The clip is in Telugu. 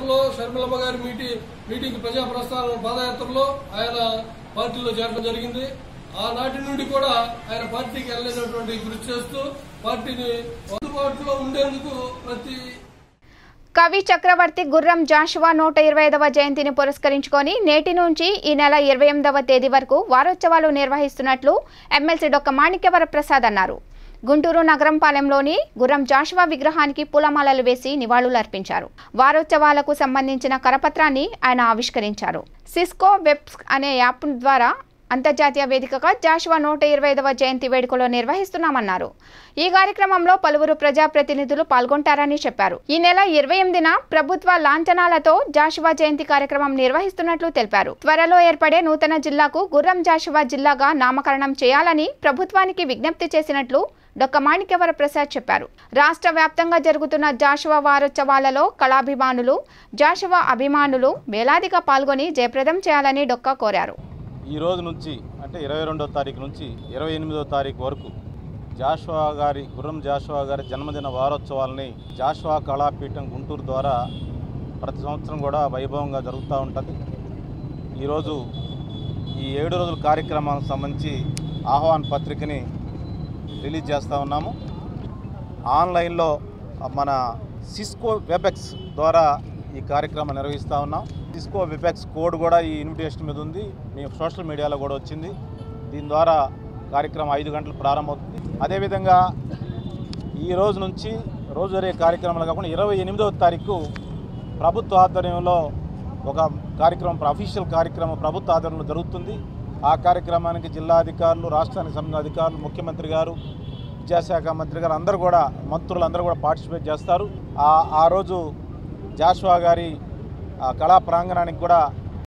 పాదయాత్రలో షర్మిలమ్మ గారి మీటింగ్ మీటింగ్ ప్రజా ప్రస్థానం పాదయాత్రలో ఆయన పార్టీలో చేరడం జరిగింది ఆనాటి నుండి కూడా ఆయన పార్టీకి వెళ్ళలేనటువంటి కృషి చేస్తూ పార్టీని అందుబాటులో ఉండేందుకు ప్రతి కవి చక్రవర్తి గుర్రం జాషువా నూట ఇరవై ఐదవ జయంతిని పురస్కరించుకొని నేటి నుంచి ఈ నెల ఇరవై ఎనిమిదవ తేదీ వరకు వారోత్సవాలు నిర్వహిస్తున్నట్లు ఎమ్మెల్సీ డొక్క మాణిక్యవర ప్రసాద్ అన్నారు గుంటూరు నగరంపాలెంలోని గుర్రం జాషువా విగ్రహానికి పూలమాలలు వేసి నివాళులర్పించారు వారోత్సవాలకు సంబంధించిన కరపత్రాన్ని ఆయన ఆవిష్కరించారు సిస్కో వెబ్స్ అనే యాప్ ద్వారా అంతర్జాతీయ వేదికగా జాషువా నూట ఇరవై ఐదవ జయంతి వేడుకలో నిర్వహిస్తున్నామన్నారు ఈ కార్యక్రమంలో పలువురు ప్రజాప్రతినిధులు పాల్గొంటారని చెప్పారు ఈ నెల ఇరవై ఎనిమిదిన ప్రభుత్వ లాంఛనాలతో జాషువా జయంతి కార్యక్రమం నిర్వహిస్తున్నట్లు తెలిపారు త్వరలో ఏర్పడే నూతన జిల్లాకు గుర్రం జాషువా జిల్లాగా నామకరణం చేయాలని ప్రభుత్వానికి విజ్ఞప్తి చేసినట్లు డొక్క మాణిక్యవర ప్రసాద్ చెప్పారు రాష్ట్ర వ్యాప్తంగా జరుగుతున్న జాషువా వారోత్సవాలలో కళాభిమానులు జాషువా అభిమానులు వేలాదిగా పాల్గొని జయప్రదం చేయాలని డొక్క కోరారు ఈ రోజు నుంచి అంటే ఇరవై రెండో తారీఖు నుంచి ఇరవై ఎనిమిదో తారీఖు వరకు జాషువా గారి గుర్రం జాషువా గారి జన్మదిన వారోత్సవాలని జాషువా కళాపీఠం గుంటూరు ద్వారా ప్రతి సంవత్సరం కూడా వైభవంగా జరుగుతూ ఉంటుంది ఈరోజు ఈ ఏడు రోజుల కార్యక్రమానికి సంబంధించి ఆహ్వాన పత్రికని రిలీజ్ చేస్తూ ఉన్నాము ఆన్లైన్లో మన సిస్కో వెబెక్స్ ద్వారా ఈ కార్యక్రమం నిర్వహిస్తూ ఉన్నాం సిస్కో వెబెక్స్ కోడ్ కూడా ఈ ఇన్విటేషన్ మీద ఉంది మీ సోషల్ మీడియాలో కూడా వచ్చింది దీని ద్వారా కార్యక్రమం ఐదు గంటలు ప్రారంభమవుతుంది అదేవిధంగా ఈ రోజు నుంచి రోజు జరిగే కార్యక్రమాలు కాకుండా ఇరవై ఎనిమిదవ తారీఖు ప్రభుత్వ ఆధ్వర్యంలో ఒక కార్యక్రమం అఫీషియల్ కార్యక్రమం ప్రభుత్వ ఆధ్వర్యంలో జరుగుతుంది ఆ కార్యక్రమానికి జిల్లా అధికారులు రాష్ట్రానికి సంబంధించిన అధికారులు ముఖ్యమంత్రి గారు విద్యాశాఖ మంత్రి గారు అందరూ కూడా మంత్రులు అందరూ కూడా పార్టిసిపేట్ చేస్తారు ఆ ఆ రోజు జాషువా గారి ఆ కళా ప్రాంగణానికి కూడా